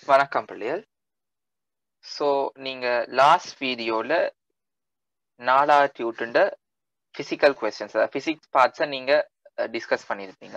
வணக்கம் பிள்ளைகள் ஸோ நீங்க லாஸ்ட் வீடியோல நாலாவது டியூட்டுண்ட பிசிக்கல் கொஸ்டின்ஸ் அதாவது பிசிக்ஸ் பார்ட்ஸை நீங்க டிஸ்கஸ் பண்ணியிருப்பீங்க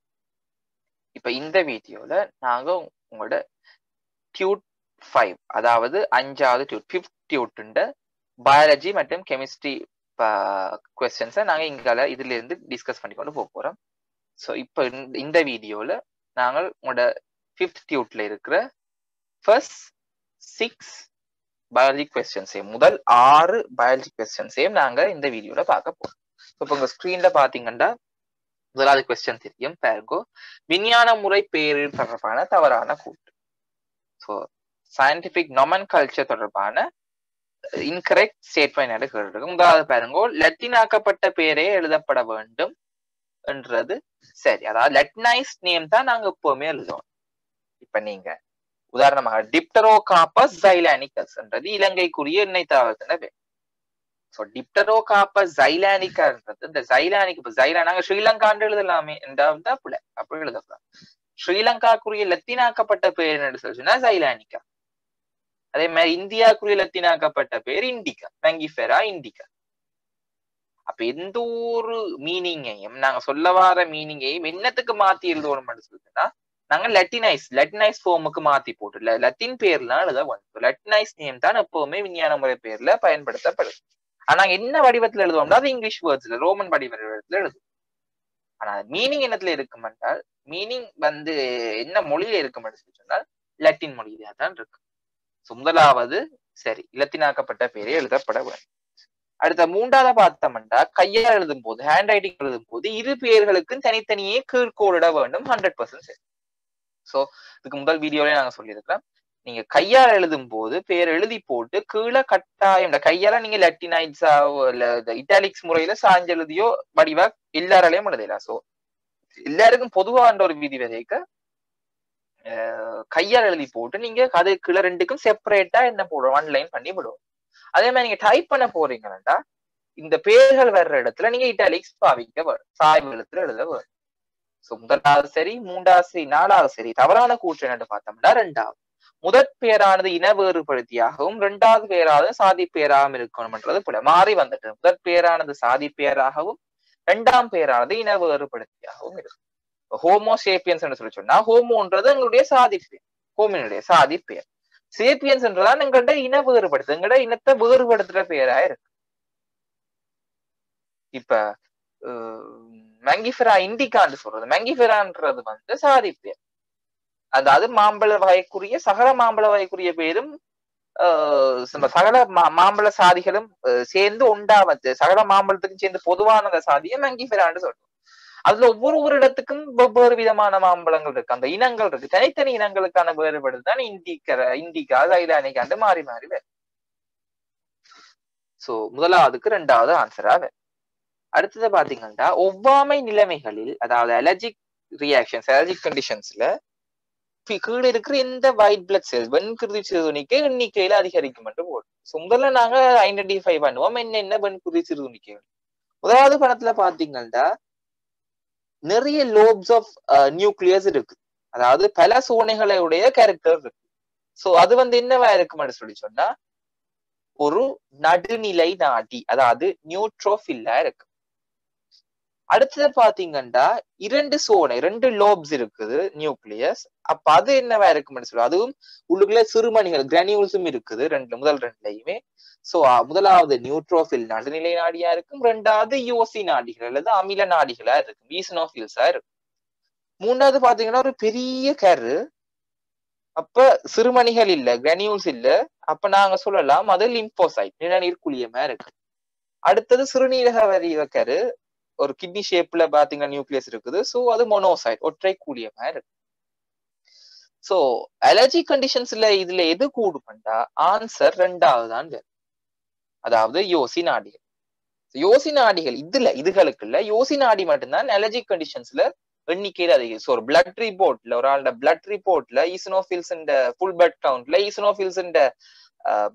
இப்போ இந்த வீடியோல நாங்க உங்களோட டியூட் ஃபைவ் அதாவது அஞ்சாவது டியூட் ஃபிஃப்த் டியூட்டுண்ட பயாலஜி மற்றும் கெமிஸ்ட்ரி கொஸ்டின்ஸை நாங்க இங்கால இதுல இருந்து டிஸ்கஸ் பண்ணி கொண்டு போக போறோம் ஸோ இப்போ இந்த வீடியோல நாங்கள் உங்களோட ஃபிஃப்த் டியூட்ல இருக்கிற ஃபர்ஸ்ட் சிக்ஸ் பயாலஜி கொஸ்டின்ஸையும் முதல் ஆறு பயாலஜி கொஸ்டின்ஸையும் நாங்க இந்த வீடியோல பார்க்க போறோம் இப்போ உங்க ஸ்கிரீன்ல பாத்தீங்கன்னா முதலாவது கொஸ்டின் தெரியும் பேர்கோ விஞ்ஞான முறை பேரில் தொடர்பான தவறான கூட்டு ஸோ சயின்டிபிக் நொமன் கல்ச்சர் தொடர்பான இன்கரெக்ட் ஸ்டேட்மெண்ட் கேட்டிருக்கு முதலாவது பாருங்கோ லத்தினாக்கப்பட்ட பேரே எழுதப்பட வேண்டும் என்றது சரி அதாவது லெட்னைஸ் நேம் தான் நாங்க எப்பவுமே எழுதுவோம் இப்ப நீங்க உதாரணமாக டிப்டரோகாப்பஸ் ஜைலானிகஸ்ன்றது இலங்கைக்குரிய எண்ணெய் தாவரத்தின பேர் ஸோ டிப்டரோகாப்பஸ் ஜைலானிகான்றது இந்த ஜைலானிக் இப்ப ஜைலா நாங்க ஸ்ரீலங்காண்டு எழுதலாமே என்றால் அப்படி அப்படி எழுதலாம் ஸ்ரீலங்காக்குரிய லத்தீனாக்கப்பட்ட பேர் என்ன சொல்லுச்சுன்னா ஜைலானிகா அதே மாதிரி இந்தியாக்குரிய லத்தீனாக்கப்பட்ட பேர் இண்டிகா மேங்கிஃபெரா இண்டிகா அப்ப எந்த ஒரு மீனிங்கையும் நாங்க சொல்ல வர மீனிங்கையும் என்னத்துக்கு மாத்தி எழுதணும்னு சொல்லுதுன்னா நாங்க லட்டினைஸ் லட்டினைஸ் ஃபார்முக்கு மாத்தி போட்டு லத்தின் பேர்லாம் எழுத வந்து லட்டினைஸ் நேம் தான் எப்பவுமே விஞ்ஞான முறை பேர்ல பயன்படுத்தப்படுது ஆனா என்ன வடிவத்துல எழுதுவோம்னா அது இங்கிலீஷ் வேர்ட்ஸ்ல ரோமன் வடிவத்துல எழுதுவோம் ஆனா மீனிங் என்னத்துல இருக்கும் என்றால் மீனிங் வந்து என்ன மொழியில இருக்கும் சொல்லி சொன்னால் லட்டின் மொழியில தான் இருக்கு முதலாவது சரி இலத்தினாக்கப்பட்ட பேரே எழுதப்பட வேண்டும் அடுத்த மூன்றாவது பார்த்தோம்னா கையால் எழுதும் போது ஹேண்ட் ரைட்டிங் எழுதும் போது இரு பேர்களுக்கும் தனித்தனியே கீழ்கோளிட வேண்டும் ஹண்ட்ரட் பர்சன்ட் சரி ஸோ இதுக்கு முதல் வீடியோலயே நாங்க சொல்லியிருக்கிறோம் நீங்க கையால் எழுதும் போது பேர் எழுதி போட்டு கீழே கட்டாயம் இந்த கையால நீங்க லட்டினைட்ஸா இல்ல இட்டாலிக்ஸ் முறையில சாஞ்சு எழுதியோ வடிவா எல்லாராலையும் எழுதலாம் ஸோ எல்லாருக்கும் பொதுவான ஒரு விதி விதைக்க கையால் எழுதி போட்டு நீங்க அது கீழே ரெண்டுக்கும் செப்பரேட்டா என்ன போடுவோம் ஒன் லைன் பண்ணி விடுவோம் அதே மாதிரி நீங்க டைப் பண்ண போறீங்கன்னா இந்த பேர்கள் வர்ற இடத்துல நீங்க இட்டாலிக்ஸ் பாவிக்க வேணும் சாய்வு எழுத்துல எழுத வேணும் சோ முதலாவது சரி மூன்றாவது சரி நாலாவது சரி தவறான கூற்று என்னன்னு பார்த்தோம்னா ரெண்டாவது முதற் பேரானது இன வேறுபடுத்தியாகவும் இரண்டாவது பேரானது சாதி பேராகவும் இருக்கணும்ன்றது போல மாறி வந்துட்டு முதற் பேரானது சாதி பேராகவும் இரண்டாம் பேரானது இன வேறுபடுத்தியாகவும் இருக்கும் ஹோமோ சேப்பியன்ஸ் சொல்லி சொன்னா ஹோமோன்றது எங்களுடைய சாதி பேர் ஹோமினுடைய சாதி பேர் சேப்பியன்ஸ்ன்றதான் எங்கள்ட இன வேறுபடுத்து எங்கள்ட இனத்தை வேறுபடுத்துற பேரா இருக்கு இப்ப மேங்கிஃபெரா இண்டிகான்னு சொல்றது மேங்கிஃபெரான்றது வந்து சாதி பேர் அதாவது மாம்பழ வகைக்குரிய சகல மாம்பழ வகைக்குரிய பேரும் சகல மாம்பழ சாதிகளும் சேர்ந்து உண்டா வந்து சகல மாம்பழத்துக்கும் சேர்ந்து பொதுவான சாதியை மேங்கிஃபெரான்னு சொல்றோம் அதுல ஒவ்வொரு ஒரு இடத்துக்கும் வெவ்வேறு விதமான மாம்பழங்கள் இருக்கு அந்த இனங்கள் இருக்கு தனித்தனி இனங்களுக்கான வேறுபாடு தான் இண்டிகர இண்டிகா லைலானிகாண்டு மாறி மாறி வரும் சோ முதலாவதுக்கு ரெண்டாவது ஆன்சரா வரும் அடுத்தது பாத்தீங்கன்னா ஒவ்வாமை நிலைமைகளில் அதாவது அலர்ஜிக் ரியாக்ஷன்ஸ் அலர்ஜிக் கண்டிஷன்ஸ்ல கீழே இருக்கிற எந்த ஒயிட் பிளட் செல்ஸ் வெண்குருதி சிறுதுணிக்கை எண்ணிக்கையில அதிகரிக்கும் என்று போடும் ஸோ முதல்ல நாங்க ஐடென்டிஃபை பண்ணுவோம் என்னென்ன வெண்குருதி சிறுதுணிக்கை முதலாவது படத்துல பாத்தீங்கன்னா நிறைய லோப்ஸ் ஆஃப் நியூக்ளியஸ் இருக்கு அதாவது பல சோனைகளுடைய கேரக்டர் இருக்கு சோ அது வந்து என்னவா இருக்கும்னு சொல்லி சொன்னா ஒரு நடுநிலை நாடி அதாவது நியூட்ரோஃபில்லா இருக்கு அடுத்தது பாத்தீங்கன்னா இரண்டு சோனை ரெண்டு லோப்ஸ் இருக்குது நியூக்ளியஸ் அப்ப அது என்னவா இருக்கும்னு சொல்லி அதுவும் உள்ளுக்குள்ள சிறுமணிகள் கிரானியூல்ஸும் இருக்குது ரெண்டு முதல் ரெண்டுலையுமே சோ முதலாவது நியூட்ரோஃபில் நடுநிலை நாடியா இருக்கும் ரெண்டாவது யோசி நாடிகள் அல்லது அமில நாடிகளா இருக்கும் ஈசனோஃபில்ஸா இருக்கும் மூணாவது பாத்தீங்கன்னா ஒரு பெரிய கரு அப்ப சிறுமணிகள் இல்ல கிரானியூல்ஸ் இல்ல அப்ப நாங்க சொல்லலாம் அது லிம்போசைட் நிலநீர் குளியமா இருக்கு அடுத்தது சிறுநீரக வரி கரு ஒரு கிட்னி ஷேப்ல பாத்தீங்கன்னா நியூக்ளியஸ் இருக்குது சோ அது மொனோசைட் ஒற்றை கூலியமா இருக்கு சோ அலர்ஜி கண்டிஷன்ஸ்ல இதுல எது கூடுமெண்டா ஆன்சர் ரெண்டாவது தான் அதாவது யோசி நாடிகள் யோசி நாடிகள் இதுல இதுகளுக்கு இல்ல யோசி நாடி மட்டும்தான் அலர்ஜிக் கண்டிஷன்ஸ்ல எண்ணிக்கையில அதிகம் ஸோ ஒரு பிளட் ரிப்போர்ட்ல ஒரு ஆளோட பிளட் ரிப்போர்ட்ல ஈசனோஃபில்ஸ் ஃபுல் பிளட் கவுண்ட்ல ஈசனோஃபில்ஸ்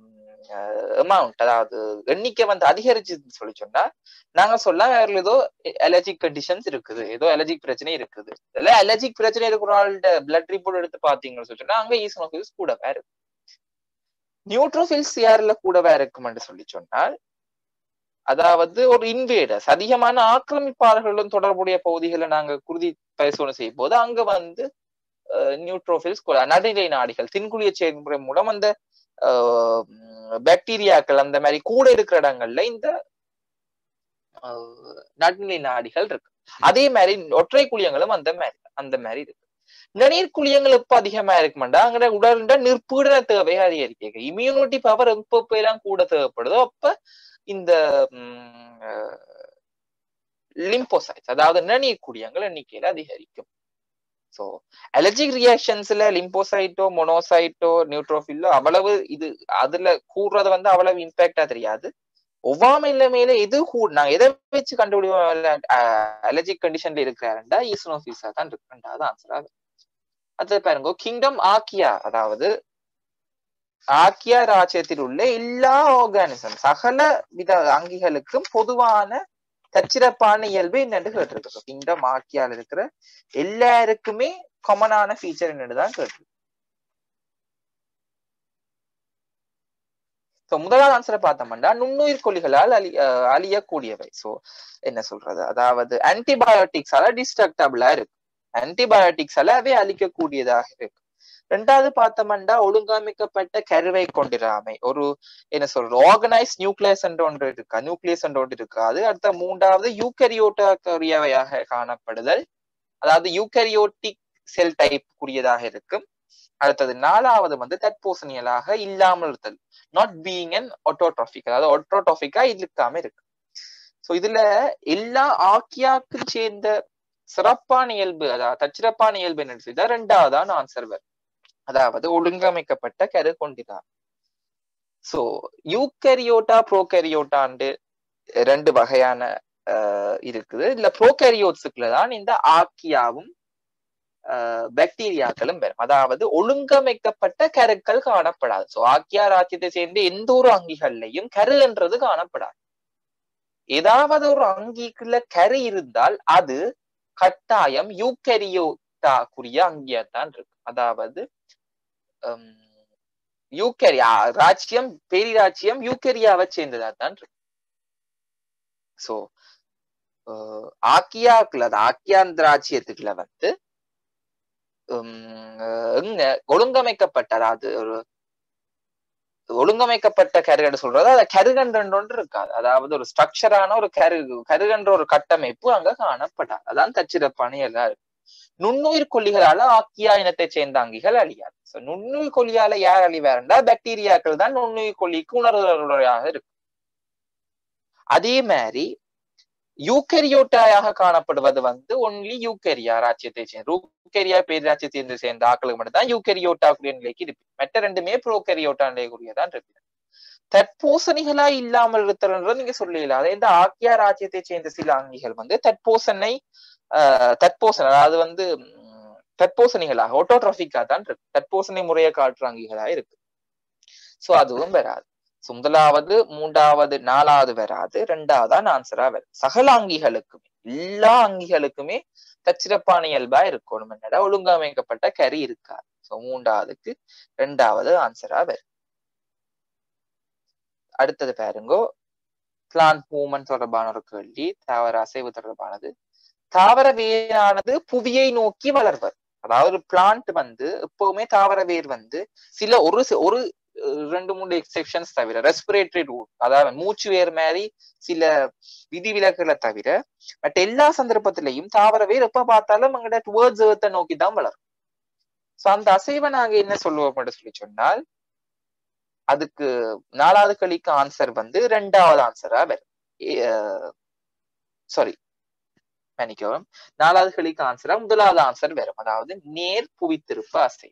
அமௌண்ட் அதாவது எண்ணிக்கை வந்து அதிகரிச்சுன்னு சொல்லி சொன்னா நாங்க சொல்லலாம் வேற ஏதோ அலர்ஜிக் கண்டிஷன்ஸ் இருக்குது ஏதோ அலர்ஜிக் பிரச்சனை இருக்குது இல்ல அலர்ஜிக் பிரச்சனை இருக்கிற பிளட் ரிப்போர்ட் எடுத்து பாத்தீங்கன்னு சொல்லி சொன்னா அங்க ஈசனோஃபில்ஸ் கூடவே இருக்கு நியூட்ரோஃபில்ஸ் யாருல கூடவே இருக்கும்னு சொல்லி சொன்னால் அதாவது ஒரு இன்வேடர்ஸ் அதிகமான ஆக்கிரமிப்பாளர்களுடன் தொடர்புடைய பகுதிகளை நாங்க குருதி பரிசோதனை செய்யும் போது அங்க வந்து நியூட்ரோஃபில்ஸ் நடுநிலை நாடிகள் தின்குழிய செயல்முறை மூலம் அந்த பாக்டீரியாக்கள் அந்த மாதிரி கூட இருக்கிற இடங்கள்ல இந்த நடுநிலை நாடிகள் இருக்கு அதே மாதிரி ஒற்றை குழியங்களும் அந்த மாதிரி அந்த மாதிரி இருக்கு நெனீர் குழியங்கள் எப்ப அதிகமா இருக்குமாண்டா அங்க உடல்ல நிற்பீடன தேவை அதிகரிக்க இம்யூனிட்டி பவர் எப்ப எல்லாம் கூட தேவைப்படுதோ அப்ப இந்த லிம்போசைட்ஸ் அதாவது நெனீர் குழியங்கள் எண்ணிக்கையில அதிகரிக்கும் ஸோ அலர்ஜிக் ரியாக்ஷன்ஸ்ல லிம்போசைட்டோ மொனோசைட்டோ நியூட்ரோஃபில்லோ அவ்வளவு இது அதுல கூடுறது வந்து அவ்வளவு இம்பாக்டா தெரியாது ஒவ்வாமையில மேல எது கூ நாங்க எதை வச்சு கண்டுபிடிப்போம் அலர்ஜிக் கண்டிஷன்ல இருக்கிறாருண்டா ஈசனோஃபிஸா தான் இருக்கு ரெண்டாவது ஆன்சர் ஆகுது அது பாருங்க கிங்டம் ஆக்கியா அதாவது ஆக்கியா ராஜ்யத்தில் உள்ள எல்லா ஆர்கானிசம் சகல வித அங்கிகளுக்கும் பொதுவான தச்சிறப்பான இயல்பு என்னன்னு கேட்டிருக்கு கிங்டம் ஆக்கியால இருக்கிற எல்லாருக்குமே காமனான ஃபீச்சர் என்னன்னு தான் கேட்டிருக்கு ஸோ முதலாவது ஆன்சரை பார்த்தோம்னா நுண்ணுயிர் கொல்லிகளால் அழி அழியக்கூடியவை ஸோ என்ன சொல்றது அதாவது ஆன்டிபயோட்டிக்ஸால டிஸ்ட்ரக்டபிளா இருக்கு ஆன்டிபயோட்டிக்ஸால அவை அழிக்கக்கூடியதாக இருக்கு ரெண்டாவது பார்த்தோம்னா ஒழுங்கமைக்கப்பட்ட கருவை கொண்டிராமை ஒரு என்ன சொல்றது ஆர்கனைஸ் நியூக்ளியஸ் என்ற ஒன்று இருக்கா நியூக்ளியஸ் என்ற ஒன்று இருக்காது அடுத்த மூன்றாவது யூக்கரியோட்டக்கூடியவையாக காணப்படுதல் அதாவது யூக்கரியோட்டிக் செல் டைப் கூடியதாக இருக்கும் அடுத்தது நாலாவது வந்து தற்போசனியலாக இல்லாமல் இருத்தல் நாட் பீயிங் அன் ஒட்டோட்ராபிக் அதாவது ஒட்டோட்ராபிக்கா இருக்காம இருக்கு சோ இதுல எல்லா ஆக்கியாக்கும் சேர்ந்த சிறப்பான இயல்பு அதாவது தச்சிறப்பான இயல்பு என்ன ரெண்டாவதான் ஆன்சர் வரும் அதாவது ஒழுங்கமைக்கப்பட்ட கரு கொண்டினார் சோ யூக்கரியோட்டா ப்ரோகரியோட்டாண்டு ரெண்டு வகையான இருக்குது இல்ல ப்ரோகரியோட்ஸுக்குள்ள தான் இந்த ஆக்கியாவும் பாக்டீரியாக்களும் வரும் அதாவது ஒழுங்கமைக்கப்பட்ட கருக்கள் காணப்படாது சோ ஆக்கியா ராஜ்யத்தை சேர்ந்த எந்த ஒரு அங்கிகள்லையும் கரு என்றது காணப்படாது ஏதாவது ஒரு அங்கிக்குள்ள கரு இருந்தால் அது கட்டாயம் யூக்கரியோட்டாக்குரிய அங்கியாத்தான் இருக்கு அதாவது யூக்கரியா ராஜ்யம் பேரிராஜ்யம் யூக்கரியாவை சேர்ந்ததா தான் இருக்கு சோ ஆக்கியாக்குள்ள ஆக்கியாந்த ராஜ்யத்துக்குள்ள வந்து எங்க ஒழுங்கமைக்கப்பட்ட அதாவது ஒரு ஒழுங்கமைக்கப்பட்ட கருகண்டு சொல்றது அது கருகன்று ஒன்று இருக்காது அதாவது ஒரு ஸ்ட்ரக்சரான ஒரு கரு கருகன்ற ஒரு கட்டமைப்பு அங்க காணப்படாது அதான் தச்சிறப்பான எல்லா இருக்கு நுண்ணுயிர் கொல்லிகளால ஆக்கியா இனத்தை சேர்ந்த அங்கிகள் அழியாது சோ நுண்ணுயிர் கொல்லியால யார் அழிவாருண்டா பாக்டீரியாக்கள் தான் நுண்ணுயிர் கொல்லிக்கு உணர்வுடையாக இருக்கு அதே மாதிரி யூக்கரியோட்டாயாக காணப்படுவது வந்து ஒன்லி யூக்கரியா ராஜ்யத்தை சேர்ந்த யூக்கரியா பேராட்சியத்தை சேர்ந்த ஆக்களுக்கு மட்டும்தான் யூக்கரியோட்டா கூடிய நிலைக்கு இருக்கு மற்ற ரெண்டுமே ப்ரோகரியோட்டா நிலைக்குரியதான் இருக்கு தற்போசணிகளா இல்லாமல் இருத்தல்ன்றது நீங்க சொல்லல அதே இந்த ஆக்கியா ராஜ்யத்தை சேர்ந்த சில அங்கிகள் வந்து தற்போசனை ஆஹ் தற்போசனை அதாவது வந்து தற்போசணிகளாக ஓட்டோட்ராபிக்கா தான் இருக்கு தற்போசனை முறையை காட்டுற அங்கிகளா இருக்கு சோ அதுவும் வராது முதலாவது மூன்றாவது நாலாவது வராது ரெண்டாவதான் ஆன்சரா வரும் சகல அங்கிகளுக்குமே எல்லா அங்கிகளுக்குமே தச்சிறப்பான இயல்பா இருக்கணும் என்னடா ஒழுங்கமைக்கப்பட்ட கறி இருக்காது சோ மூன்றாவதுக்கு ரெண்டாவது ஆன்சரா வரும் அடுத்தது பாருங்கோ பிளான் மூமெண்ட் தொடர்பான ஒரு கேள்வி தாவர அசைவு தொடர்பானது தாவர வேரானது புவியை நோக்கி வளர்வர் அதாவது பிளான்ட் வந்து எப்பவுமே தாவர வேர் வந்து சில ஒரு ஒரு ரெண்டு மூணு எக்ஸெப்ஷன்ஸ் தவிர ரெஸ்பிரேட்டரி ரூட் அதாவது மூச்சு வேர் மாதிரி சில விதிவிலக்குகளை தவிர பட் எல்லா சந்தர்ப்பத்திலையும் தாவர வேர் எப்ப பார்த்தாலும் அங்கட டுவர்ட்ஸ் ஏர்த்தை நோக்கி தான் வளரும் சோ அந்த அசைவை நாங்க என்ன சொல்லுவோம் சொல்லி சொன்னால் அதுக்கு நாலாவது களிக்கு ஆன்சர் வந்து ரெண்டாவது ஆன்சரா வரும் சாரி மன்னிக்கவும் நாலாவது களிக்கு ஆன்சரா முதலாவது ஆன்சர் வரும் அதாவது நேர் புவித்திருப்பு அசை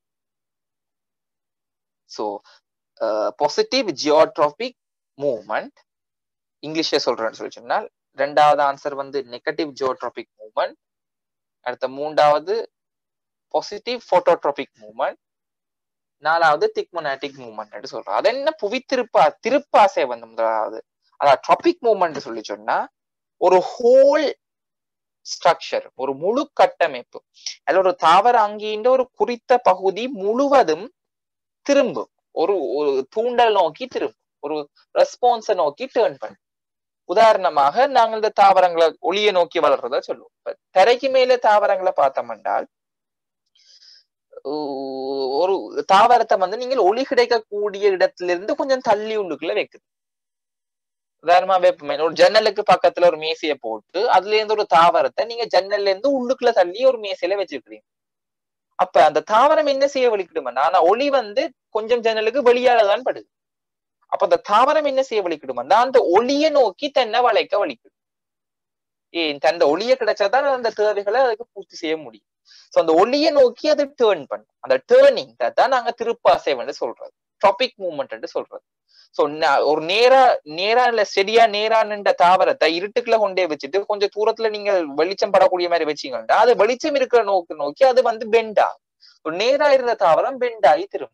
சோ பாசிட்டிவ் ஜியோட்ராபிக் மூவ்மெண்ட் இங்கிலீஷ்ல சொல்றேன்னு சொல்லி சொன்னால் ரெண்டாவது ஆன்சர் வந்து நெகட்டிவ் ஜியோட்ராபிக் மூவ்மெண்ட் அடுத்த மூன்றாவது பாசிட்டிவ் போட்டோட்ராபிக் மூவ்மெண்ட் நாலாவது திக்மோனாட்டிக் மூவ்மெண்ட் சொல்றோம் அது என்ன புவி திருப்பா திருப்பாசை வந்து முதலாவது அதாவது ட்ராபிக் மூவ்மெண்ட் சொல்லி சொன்னா ஒரு ஹோல் ஸ்ட்ரக்சர் ஒரு முழு கட்டமைப்பு அதுல ஒரு தாவர அங்கீண்ட ஒரு குறித்த பகுதி முழுவதும் திரும்பும் ஒரு ஒரு தூண்டல் நோக்கி திரும்பும் ஒரு ரெஸ்பான்ஸை நோக்கி டேர்ன் பண்ணும் உதாரணமாக நாங்கள் இந்த தாவரங்களை ஒளியை நோக்கி வளர்றத சொல்லுவோம் இப்ப தரைக்கு மேல தாவரங்களை பார்த்தோம் என்றால் ஒரு தாவரத்தை வந்து நீங்கள் ஒளி கிடைக்கக்கூடிய இடத்துல இருந்து கொஞ்சம் தள்ளி உள்ளுக்குள்ள வைக்குது உதாரணமா வெப்பமே ஒரு ஜன்னலுக்கு பக்கத்துல ஒரு மேசையை போட்டு அதுல இருந்து ஒரு தாவரத்தை நீங்க ஜன்னல்ல இருந்து உள்ளுக்குள்ள தள்ளி ஒரு மேசையில வச்சிருக்கிறீங்க அப்ப அந்த தாவரம் என்ன செய்ய வலிக்கிடுமா ஆனா ஒளி வந்து கொஞ்சம் ஜன்னலுக்கு வெளியாலதான் படுது அப்ப அந்த தாவரம் என்ன செய்ய வலிக்கிடுமா அந்த ஒளியை நோக்கி தன்னை வளைக்க வலிக்கிடும் ஏன் தந்த ஒளிய கிடைச்சாதான் அந்த தேவைகளை அதுக்கு பூர்த்தி செய்ய முடியும் சோ அந்த ஒளியை நோக்கி அது டேர்ன் பண்ணும் அந்த டேர்னிங் தான் நாங்க திருப்பாசைவன்னு சொல்றது டாபிக் மூவ்மெண்ட் சொல்றது சோ ஒரு நேரா நேரா இல்ல செடியா நேரா நின்ற தாவரத்தை இருட்டுக்குள்ள கொண்டே வச்சுட்டு கொஞ்சம் தூரத்துல நீங்க வெளிச்சம் படக்கூடிய மாதிரி வச்சீங்கன்னா அது வெளிச்சம் இருக்கிற நோக்கு நோக்கி அது வந்து பெண்ட் ஆகும் நேரா இருந்த தாவரம் பெண்ட் ஆகி திரும்பும்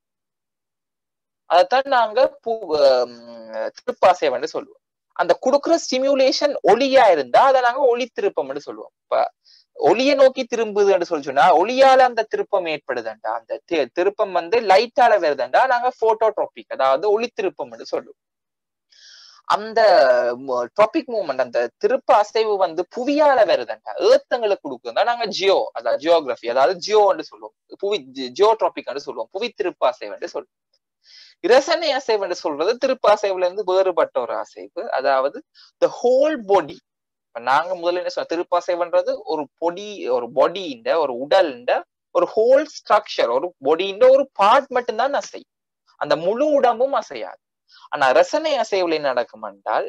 அதைத்தான் நாங்க பூ திருப்பாசைவன்னு சொல்லுவோம் அந்த கொடுக்குற ஸ்டிமுலேஷன் ஒளியா இருந்தா அதை நாங்க ஒளி திருப்பம்னு சொல்லுவோம் இப்ப ஒளியை நோக்கி திரும்புதுன்னு சொல்லி சொன்னா ஒளியால அந்த திருப்பம் ஏற்படுதுண்டா அந்த திருப்பம் வந்து லைட்டால வருதுண்டா நாங்க போட்டோட்ரோபிக் அதாவது ஒளி திருப்பம்னு சொல்லுவோம் அந்த டாபிக் மூவ்மெண்ட் அந்த திருப்ப அசைவு வந்து புவியால வருதுண்டா ஏத்தங்களுக்கு கொடுக்குதுண்டா நாங்க ஜியோ அதாவது ஜியோகிராஃபி அதாவது ஜியோன்னு சொல்லுவோம் புவி ஜியோ ட்ராபிக்னு சொல்லுவோம் புவி திருப்ப அசைவுன்னு சொல்லுவோம் இரசனை அசைவு என்று சொல்றது திருப்ப அசைவுல இருந்து வேறுபட்ட ஒரு அசைவு அதாவது த ஹோல் பாடி நாங்க முதல்ல என்ன சொன்ன திருப்பாசைவன்றது ஒரு பொடி ஒரு பாடியின் ஒரு உடல்ன்ற ஒரு ஹோல் ஸ்ட்ரக்சர் ஒரு பொடியின் ஒரு பார்ட் மட்டும்தான் அசையும் அந்த முழு உடம்பும் அசையாது ஆனா ரசனை அசைவுல நடக்கும் என்றால்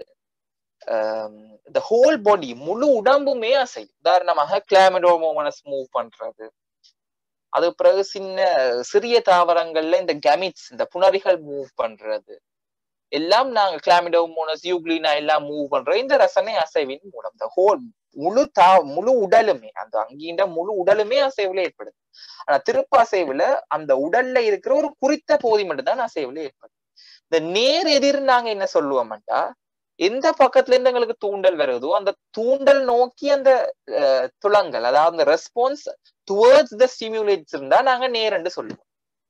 இந்த ஹோல் பாடி முழு உடம்புமே அசையும் உதாரணமாக கிளாமிடோமோமனஸ் மூவ் பண்றது அது பிறகு சின்ன சிறிய தாவரங்கள்ல இந்த கெமிட்ஸ் இந்த புணரிகள் மூவ் பண்றது எல்லாம் நாங்க கிளாமிடோமோனஸ் யூக்ளினா எல்லாம் மூவ் பண்றோம் இந்த ரசனை அசைவின் மூலம் இந்த ஹோல் முழு தா முழு உடலுமே அந்த அங்கீண்ட முழு உடலுமே அசைவுல ஏற்படுது ஆனா திருப்ப அசைவுல அந்த உடல்ல இருக்கிற ஒரு குறித்த பகுதி மட்டும்தான் அசைவுல ஏற்படுது இந்த நேர் எதிர் நாங்க என்ன சொல்லுவோம்டா எந்த பக்கத்துல இருந்து எங்களுக்கு தூண்டல் வருதோ அந்த தூண்டல் நோக்கி அந்த துளங்கள் அதாவது அந்த ரெஸ்பான்ஸ் டுவர்ட்ஸ் த ஸ்டிமுலேட்ஸ் இருந்தா நாங்க நேரண்டு சொல்லுவோம்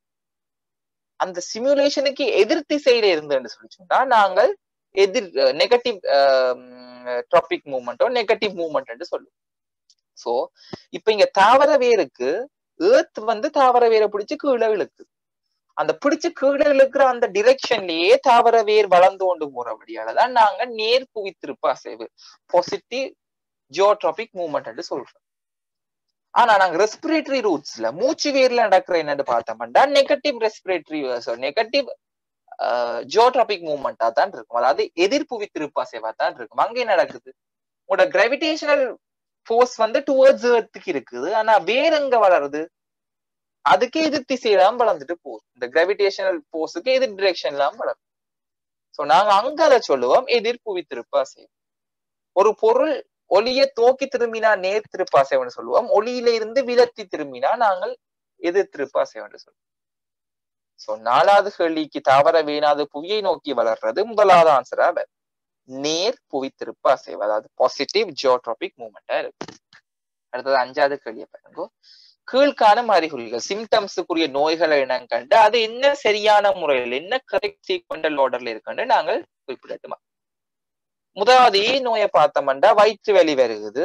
அந்த சிமுலேஷனுக்கு எதிர் திசையில இருந்துன்னு சொல்லி சொன்னா நாங்கள் எதிர் நெகட்டிவ் டாபிக் மூவ்மெண்ட்டோ நெகட்டிவ் மூவ்மெண்ட் சொல்லுவோம் சோ இப்ப இங்க தாவர வேருக்கு ஏர்த் வந்து தாவர வேரை பிடிச்சு கீழே இழுக்கு அந்த பிடிச்சு கீழே இழுக்கிற அந்த டிரெக்ஷன்லயே தாவர வேர் வளர்ந்து கொண்டு போறபடியாலதான் நாங்க நேர் குவித்திருப்பு அசைவு பாசிட்டிவ் ஜியோட்ராபிக் மூவ்மெண்ட் சொல்றோம் ஆனா நாங்க ரெஸ்பிரேட்டரி ரூட்ஸ்ல மூச்சு வேர்ல நடக்கிற என்னன்னு பார்த்தோம்னா நெகட்டிவ் ரெஸ்பிரேட்டரி நெகட்டிவ் ஜியோட்ராபிக் மூவ்மெண்டா தான் இருக்கும் அதாவது எதிர்ப்புவி திருப்பாசைவா தான் இருக்கும் அங்கே நடக்குது உங்களோட கிராவிடேஷனல் ஃபோர்ஸ் வந்து டுவர்ட்ஸ் ஏர்த்துக்கு இருக்குது ஆனா வேற எங்க வளருது அதுக்கு எதிர் திசையெல்லாம் வளர்ந்துட்டு போகுது இந்த கிராவிடேஷனல் ஃபோர்ஸுக்கு எதிர் டிரெக்ஷன்லாம் வளரும் சோ நாங்க அங்க அதை சொல்லுவோம் எதிர்ப்புவி திருப்பாசை ஒரு பொருள் ஒளியை தோக்கி திரும்பினா நேர் திருப்பாசைவன் சொல்லுவோம் ஒளியில இருந்து விலத்தி திரும்பினா நாங்கள் எதிர் திருப்பாசைவன் சொல்லுவோம் சோ நாலாவது கேள்விக்கு தாவர வீணாது புவியை நோக்கி வளர்றது முதலாவது ஆன்சரா நேர் புவி திருப்ப அசைவு அதாவது பாசிட்டிவ் ஜியோட்ராபிக் மூவ்மெண்டா இருக்கு அடுத்தது அஞ்சாவது கேள்வியை பாருங்க கீழ்காணும் அறிகுறிகள் சிம்டம்ஸுக்குரிய நோய்களை இனம் கண்டு அது என்ன சரியான முறையில் என்ன கரெக்ட் சீக்வெண்டல் ஆர்டர்ல இருக்குன்னு நாங்கள் குறிப்பிடட்டுமா முதலாவது நோயை பார்த்தோம்னா வயிற்று வலி வருகுது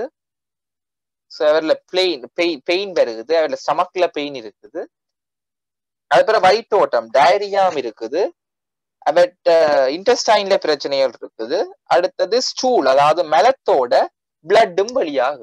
ஸோ அவர்ல பிளெயின் பெயின் பெயின் வருகுது அவர்ல ஸ்டமக்ல பெயின் இருக்குது அதுக்கப்புறம் வயிற்றோட்டம் டயரியாம் இருக்குது அவர்கிட்ட இன்டெஸ்டைன்ல பிரச்சனைகள் இருக்குது அடுத்தது ஸ்டூல் அதாவது மெலத்தோட பிளட்டும் வெளியாகுது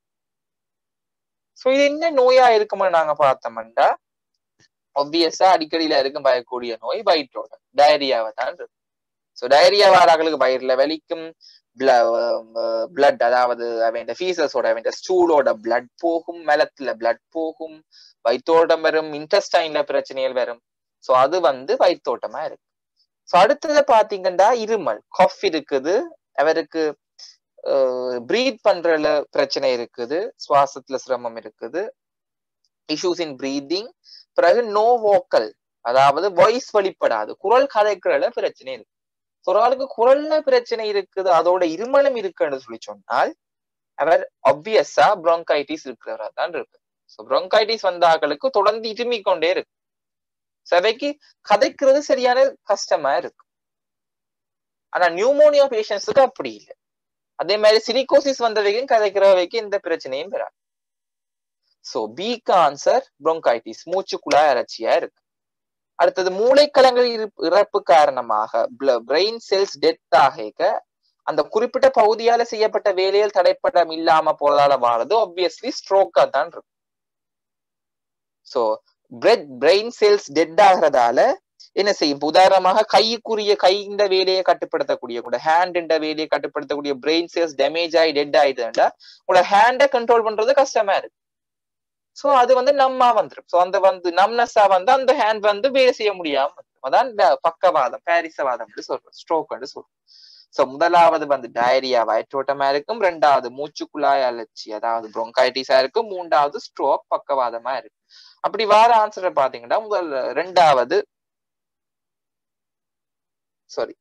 ஸோ இது என்ன நோயா இருக்கும்னு நாங்க பார்த்தோம்னா ஒப்வியஸா அடிக்கடியில இருக்கும் பயக்கூடிய நோய் வயிற்றோட டயரியாவை தான் இருக்கு ஸோ டயரியா வாராக்களுக்கு வயிறுல வலிக்கும் பிளட் அதாவது அவன் ஃபீசஸோட அவன் ஸ்டூலோட பிளட் போகும் மெலத்துல பிளட் போகும் வயிற்றோட்டம் வரும் இன்டெஸ்டைன்ல பிரச்சனைகள் வரும் ஸோ அது வந்து வயிற்றோட்டமா இருக்கு ஸோ அடுத்தது பாத்தீங்கன்னா இருமல் கஃப் இருக்குது அவருக்கு பிரீத் பண்றதுல பிரச்சனை இருக்குது சுவாசத்துல சிரமம் இருக்குது இஷ்யூஸ் இன் பிரீதிங் பிறகு நோ வோக்கல் அதாவது வாய்ஸ் வெளிப்படாது குரல் கதைக்கிறதுல பிரச்சனை இருக்கு ஒரு ஆளுக்கு குரல்ல பிரச்சனை இருக்குது அதோட இருமலும் இருக்குன்னு சொல்லி சொன்னால் அவர் ஆப்வியஸா ப்ரோங்கைட்டிஸ் இருக்கிறவரா தான் இருக்கு ஸோ ப்ரோங்கைட்டிஸ் வந்த ஆட்களுக்கு தொடர்ந்து இருமிக் கொண்டே இருக்கு சபைக்கு கதைக்கிறது சரியான கஷ்டமா இருக்கு ஆனா நியூமோனியா பேஷண்ட்ஸுக்கு அப்படி இல்லை அதே மாதிரி சிலிகோசிஸ் வந்தவைக்கும் கதைக்கிறவைக்கும் எந்த பிரச்சனையும் வராது ஸோ பிக்கு ஆன்சர் ப்ரோங்கைட்டிஸ் மூச்சு குழாய் அலர்ச்சியா இருக்கு அடுத்தது மூளைக்கலங்கள் இறப்பு காரணமாக பிரெயின் செல்ஸ் டெத் ஆக அந்த குறிப்பிட்ட பகுதியால செய்யப்பட்ட வேலையில் தடைப்படம் இல்லாம போறதால வாரது ஆப்வியஸ்லி ஸ்ட்ரோக்கா தான் இருக்கும் ஸோ பிரெட் பிரெயின் செல்ஸ் டெட் ஆகிறதால என்ன செய்யும் உதாரணமாக கைக்குரிய கை இந்த வேலையை கட்டுப்படுத்தக்கூடிய கூட ஹேண்ட் இந்த வேலையை கட்டுப்படுத்தக்கூடிய பிரெயின் செல்ஸ் டேமேஜ் ஆகி டெட் ஆயிடுதுண்டா உங்களோட ஹேண்டை கண்ட்ரோல் பண்றது கஷ்டமா இருக்கு சோ அது வந்து நம்மா வந்துடும் சோ அந்த வந்து நம்னஸா வந்து அந்த ஹேண்ட் வந்து வேலை செய்ய முடியாம அதான் பக்கவாதம் பாரிசவாதம் சொல்றோம் ஸ்ட்ரோக் சொல்றோம் சோ முதலாவது வந்து டயரியா வயிற்றோட்டமா இருக்கும் ரெண்டாவது மூச்சுக்குழாய் அலர்ச்சி அதாவது புரோங்கைட்டிஸா இருக்கும் மூன்றாவது ஸ்ட்ரோக் பக்கவாதமா இருக்கு அப்படி வார ஆன்சரை பாத்தீங்கன்னா முதல் ரெண்டாவது சாரி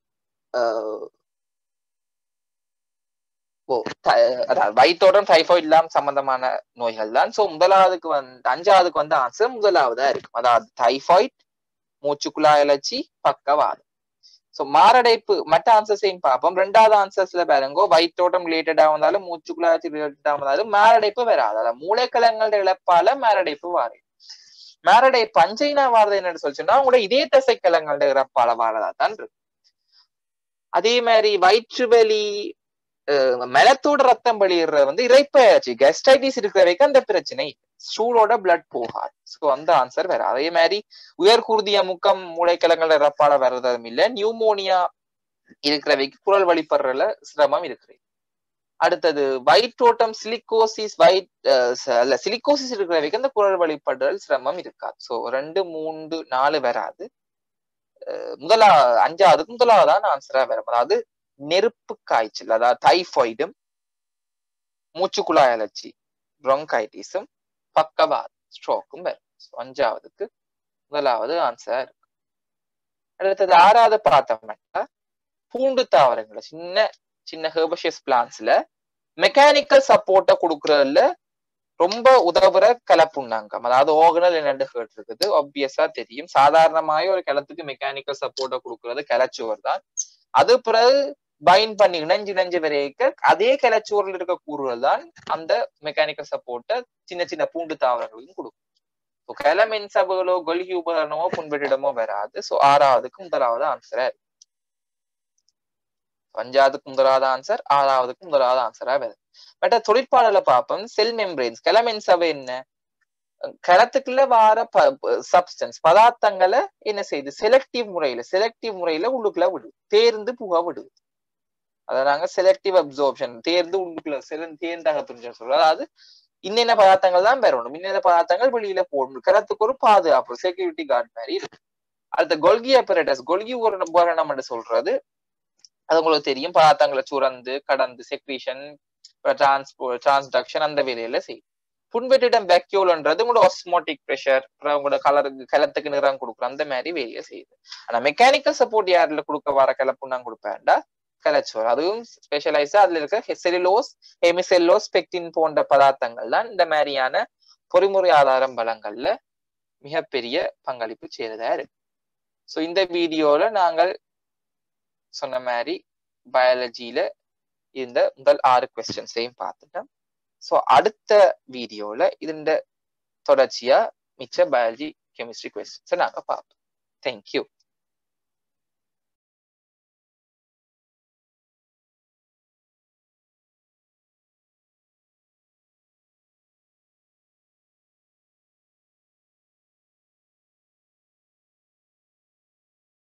ஓ அதாவது வயிற்றோட்டம் டைஃபாய்ட் இல்லாம சம்பந்தமான நோய்கள் தான் சோ முதலாவதுக்கு வந்து அஞ்சாவதுக்கு வந்து ஆன்சர் முதலாவதா இருக்கும் அதாவது டைஃபாய்ட் மூச்சுக்குழாய் அலர்ச்சி பக்கவாதம் சோ மாரடைப்பு மற்ற ஆன்சர்ஸையும் பார்ப்போம் ரெண்டாவது ஆன்சர்ஸ்ல பாருங்க வயிற்றோட்டம் ரிலேட்டடா வந்தாலும் மூச்சுக்குழாய் ரிலேட்டடா வந்தாலும் மாரடைப்பு வராது அதாவது மூளைக்கலங்களோட இழப்பால மாரடைப்பு வாரு மாரடைப்பு அஞ்சைனா வாரது என்னன்னு சொல்லி சொன்னா உங்களோட இதய தசைக்கலங்களோட இறப்பால வாரதா தான் இருக்கு அதே மாதிரி வயிற்று வலி மெலத்தோட ரத்தம் வெளியிடுறது வந்து இறைப்பயாச்சு கெஸ்டைட்டிஸ் இருக்கிற வரைக்கும் அந்த பிரச்சனை சூடோட பிளட் போகாது ஸோ அந்த ஆன்சர் வேற அதே மாதிரி உயர்குருதிய முக்கம் மூளைக்கிழங்கள் இறப்பால வர்றதும் இல்லை நியூமோனியா இருக்கிற வரைக்கும் குரல் வழிபடுறதுல சிரமம் இருக்கிறது அடுத்தது வயிற்றோட்டம் சிலிகோசிஸ் வயிட் அல்ல சிலிகோசிஸ் இருக்கிற வரைக்கும் அந்த குரல் வழிபடுறல் சிரமம் இருக்காது ஸோ ரெண்டு மூன்று நாலு வராது முதலா அஞ்சாவது முதலாவதான் ஆன்சரா வரும் அதாவது நெருப்பு காய்ச்சல் அதாவது டைஃபாய்டும் மூச்சுக்குழாய் அலர்ச்சி ப்ரொங்கைட்டிஸும் பக்கவாத் ஸ்ட்ரோக்கும் வரும் அஞ்சாவதுக்கு முதலாவது ஆன்சர் இருக்கு அடுத்தது ஆறாவது பார்த்தோம்னா பூண்டு தாவரங்களை சின்ன சின்ன ஹெர்பஷியஸ் பிளான்ஸ்ல மெக்கானிக்கல் சப்போர்ட்டை கொடுக்கறதுல ரொம்ப உதவுற கலப்புண்ணாங்கம் அதாவது ஓகனல் என்னென்று கேட்டு இருக்குது ஆப்வியஸா தெரியும் சாதாரணமாய் ஒரு கிளத்துக்கு மெக்கானிக்கல் சப்போர்ட்டை கொடுக்கறது கிளச்சுவர் தான் அது பிறகு பைன் பண்ணி இணைஞ்சு இணைஞ்சு வரைக்க அதே கிளச்சுவரில் இருக்க கூறுகள் தான் அந்த மெக்கானிக்கல் சப்போர்ட்டை சின்ன சின்ன பூண்டு தாவரங்களையும் கொடுக்கும் ஸோ கிளமென் சபுகளோ கொல்கி உபகரணமோ புண்பெட்டிடமோ வராது ஸோ ஆறாவதுக்கு முதலாவது ஆன்சரா இருக்கு அஞ்சாவதுக்கு முதலாவது ஆன்சர் ஆறாவதுக்கு முதலாவது ஆன்சரா வருது பட் தொழிற்பாடல பார்ப்போம் செல் மெம்பரேன்ஸ் கிளமென் சபை என்ன களத்துக்குள்ள வார சப்ஸ்டன்ஸ் பதார்த்தங்களை என்ன செய்யுது செலக்டிவ் முறையில செலக்டிவ் முறையில உள்ளுக்குள்ள விடுது தேர்ந்து புக விடுது அதை நாங்க செலக்டிவ் அப்சர்ப்ஷன் தேர்ந்து உள்ளுக்குள்ள செல தேர்ந்தாக துணிச்சு சொல்றோம் அதாவது இன்னென்ன பதார்த்தங்கள் தான் பெறணும் இன்னென்ன பதார்த்தங்கள் வெளியில போடணும் களத்துக்கு ஒரு பாதுகாப்பு செக்யூரிட்டி கார்டு மாதிரி இருக்கு அடுத்த கொல்கி அப்பரேட்டஸ் கொல்கி உபகரணம் என்று சொல்றது அது உங்களுக்கு தெரியும் பதார்த்தங்களை சுரந்து கடந்து செக்ரீஷன் டிரான்ஸ்போ டிரான்ஸ்டக்ஷன் அந்த வேலையில செய்யும் புண்பெட்டிடம் பேக்யூல்ன்றது உங்களோட ஆஸ்மோட்டிக் ப்ரெஷர் உங்களோட கலருக்கு கிளத்துக்கு நிறம் கொடுக்குற அந்த மாதிரி வேலையை செய்யுது ஆனா மெக்கானிக்கல் சப்போர்ட் யார்ல கொடுக்க வர கிளப்புண்ணாங்க கொடுப்பேன்டா கிளச்சோர் அதுவும் ஸ்பெஷலைஸா அதுல இருக்க செலிலோஸ் ஹெமிசெல்லோஸ் பெக்டின் போன்ற பதார்த்தங்கள் தான் இந்த மாதிரியான பொறிமுறை ஆதாரம் பலங்கள்ல மிகப்பெரிய பங்களிப்பு செய்யறதா இருக்கு ஸோ இந்த வீடியோல நாங்கள் சொன்ன மாதிரி பயாலஜியில இருந்த முதல் ஆறு கொஸ்டின்ஸையும் பார்த்துட்டோம் ஸோ அடுத்த வீடியோல இந்த தொடர்ச்சியா மிச்ச பயாலஜி கெமிஸ்ட்ரி கொஸ்டின்ஸை நாங்கள் பார்ப்போம் தேங்க்யூ